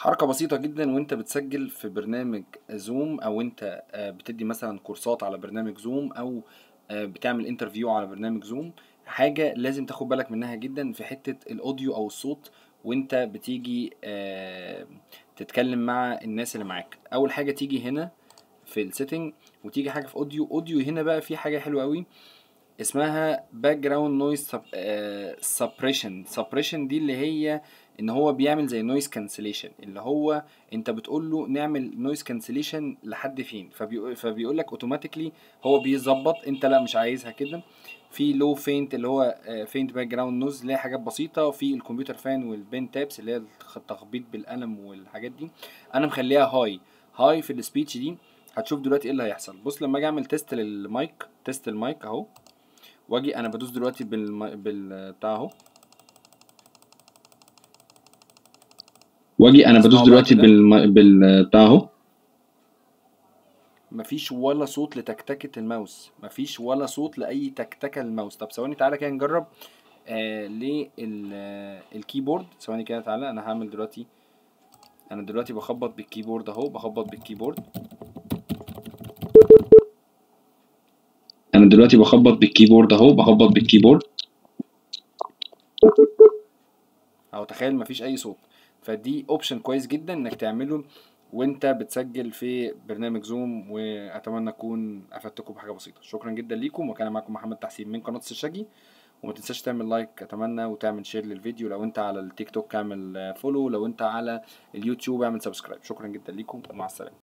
حركة بسيطة جدا وانت بتسجل في برنامج زوم او انت آه، بتدي مثلا كورسات على برنامج زوم او آه، بتعمل انترفيو على برنامج زوم حاجة لازم تاخد بالك منها جدا في حتة الاوديو او الصوت وانت بتيجي آه، تتكلم مع الناس اللي معاك اول حاجة تيجي هنا في السيتنج وتيجي حاجة في اوديو اوديو هنا بقى في حاجة حلوة قوي اسمها باك جراوند نويز سبريشن سبريشن دي اللي هي ان هو بيعمل زي نويز كانسليشن اللي هو انت بتقول له نعمل نويز كانسليشن لحد فين فبيقول فبيقول لك اوتوماتيكلي هو بيظبط انت لا مش عايزها كده في لو فينت اللي هو فينت باك جراوند نويز اللي هي حاجات بسيطه وفي الكمبيوتر فان والبين تابس اللي هي التخبيط بالقلم والحاجات دي انا مخليها هاي هاي في السبيتش دي هتشوف دلوقتي ايه اللي هيحصل بص لما اجي اعمل تيست للمايك تيست المايك اهو واجي انا بدوس دلوقتي بال بال بتاع اهو واجي انا بدوس اسمعوا بقى دلوقتي كده. بال بال بتاع اهو مفيش ولا صوت لتكتكة الماوس مفيش ولا صوت لأي تكتكة الماوس طب ثواني تعالى كده نجرب آه للكيبورد ثواني كده تعالى انا هعمل دلوقتي انا دلوقتي بخبط بالكيبورد اهو بخبط بالكيبورد انا دلوقتي بخبط بالكيبورد اهو بخبط بالكيبورد اهو تخيل مفيش اي صوت فدي اوبشن كويس جدا انك تعمله وانت بتسجل في برنامج زوم واتمنى اكون افدتكم بحاجه بسيطه شكرا جدا ليكم وكان معاكم محمد تحسين من قناه الشجي وما تنساش تعمل لايك اتمنى وتعمل شير للفيديو لو انت على التيك توك اعمل فولو لو انت على اليوتيوب اعمل سبسكرايب شكرا جدا ليكم ومع السلامه